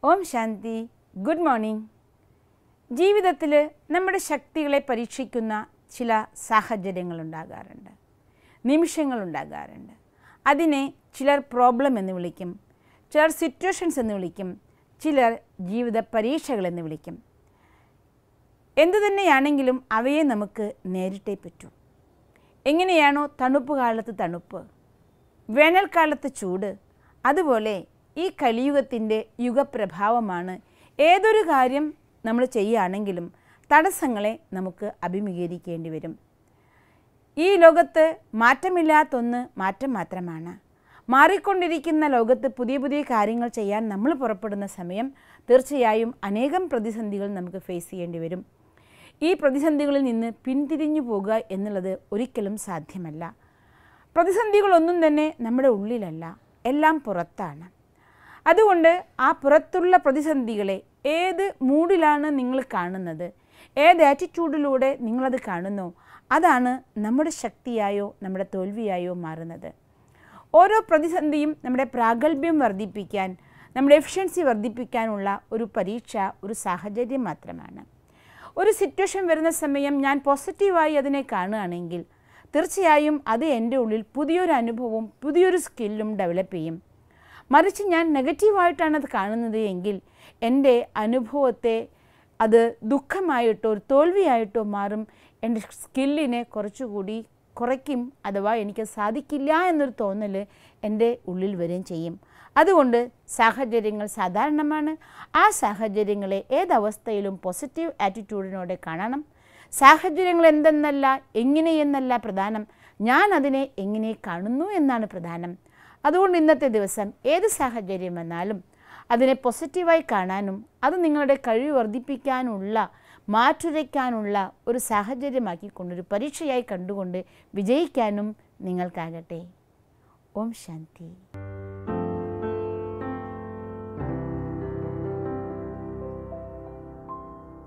ഓം ശാന്തി good morning ജീവിതത്തിൽ നമ്മുടെ ശക്തികളെ പരീക്ഷിക്കുന്ന ചില സാഹചര്യങ്ങളുണ്ടാകാറുണ്ട് നിമിഷങ്ങളുണ്ടാകാറുണ്ട് അതിനെ ചിലർ പ്രോബ്ലം എന്ന് വിളിക്കും ചിലർ സിറ്റുവേഷൻസ് എന്ന് വിളിക്കും ചിലർ ജീവിത പരീക്ഷകളെന്ന് വിളിക്കും എന്തു തന്നെയാണെങ്കിലും അവയെ നമുക്ക് നേരിട്ടേ പറ്റൂ എങ്ങനെയാണോ തണുപ്പ് കാലത്ത് തണുപ്പ് വേനൽക്കാലത്ത് ചൂട് അതുപോലെ ഈ കലിയുഗത്തിൻ്റെ യുഗപ്രഭാവമാണ് ഏതൊരു കാര്യം നമ്മൾ ചെയ്യുകയാണെങ്കിലും തടസ്സങ്ങളെ നമുക്ക് അഭിമുഖീകരിക്കേണ്ടി വരും ഈ ലോകത്ത് മാറ്റമില്ലാത്തൊന്ന് മാറ്റം മാത്രമാണ് മാറിക്കൊണ്ടിരിക്കുന്ന ലോകത്ത് പുതിയ പുതിയ കാര്യങ്ങൾ ചെയ്യാൻ നമ്മൾ പുറപ്പെടുന്ന സമയം തീർച്ചയായും അനേകം പ്രതിസന്ധികൾ നമുക്ക് ഫേസ് ചെയ്യേണ്ടി വരും ഈ പ്രതിസന്ധികളിൽ നിന്ന് പിന്തിരിഞ്ഞു പോകുക എന്നുള്ളത് ഒരിക്കലും സാധ്യമല്ല പ്രതിസന്ധികളൊന്നും തന്നെ നമ്മുടെ ഉള്ളിലല്ല എല്ലാം പുറത്താണ് അതുകൊണ്ട് ആ പുറത്തുള്ള പ്രതിസന്ധികളെ ഏത് മൂഡിലാണ് നിങ്ങൾ കാണുന്നത് ഏത് ആറ്റിറ്റ്യൂഡിലൂടെ നിങ്ങളത് കാണുന്നോ അതാണ് നമ്മുടെ ശക്തിയായോ നമ്മുടെ തോൽവിയായോ മാറുന്നത് ഓരോ പ്രതിസന്ധിയും നമ്മുടെ പ്രാഗൽഭ്യം വർദ്ധിപ്പിക്കാൻ നമ്മുടെ എഫിഷ്യൻസി വർദ്ധിപ്പിക്കാനുള്ള ഒരു പരീക്ഷ ഒരു സാഹചര്യം മാത്രമാണ് ഒരു സിറ്റുവേഷൻ വരുന്ന സമയം ഞാൻ പോസിറ്റീവായി അതിനെ കാണുകയാണെങ്കിൽ തീർച്ചയായും അത് എൻ്റെ ഉള്ളിൽ പുതിയൊരു അനുഭവവും പുതിയൊരു സ്കില്ലും ഡെവലപ്പ് ചെയ്യും മറിച്ച് ഞാൻ നെഗറ്റീവായിട്ടാണ് അത് കാണുന്നത് എങ്കിൽ എൻ്റെ അനുഭവത്തെ അത് ദുഃഖമായിട്ടോ ഒരു തോൽവിയായിട്ടോ മാറും എൻ്റെ സ്കില്ലിനെ കുറച്ചുകൂടി കുറയ്ക്കും അഥവാ എനിക്ക് സാധിക്കില്ല എന്നൊരു തോന്നൽ എൻ്റെ ഉള്ളിൽ വരികയും ചെയ്യും അതുകൊണ്ട് സാഹചര്യങ്ങൾ സാധാരണമാണ് ആ സാഹചര്യങ്ങളെ ഏതവസ്ഥയിലും പോസിറ്റീവ് ആറ്റിറ്റ്യൂഡിനോടെ കാണണം സാഹചര്യങ്ങൾ എന്തെന്നല്ല എങ്ങനെയെന്നല്ല പ്രധാനം ഞാൻ അതിനെ എങ്ങനെ കാണുന്നു എന്നാണ് പ്രധാനം അതുകൊണ്ട് ഇന്നത്തെ ദിവസം ഏത് സാഹചര്യം വന്നാലും അതിനെ പോസിറ്റീവായി കാണാനും അത് നിങ്ങളുടെ കഴിവ് വർദ്ധിപ്പിക്കാനുള്ള മാറ്റുരയ്ക്കാനുള്ള ഒരു സാഹചര്യമാക്കിക്കൊണ്ടൊരു പരീക്ഷയായി കണ്ടുകൊണ്ട് വിജയിക്കാനും നിങ്ങൾക്കാകട്ടെ ഓം ശാന്തി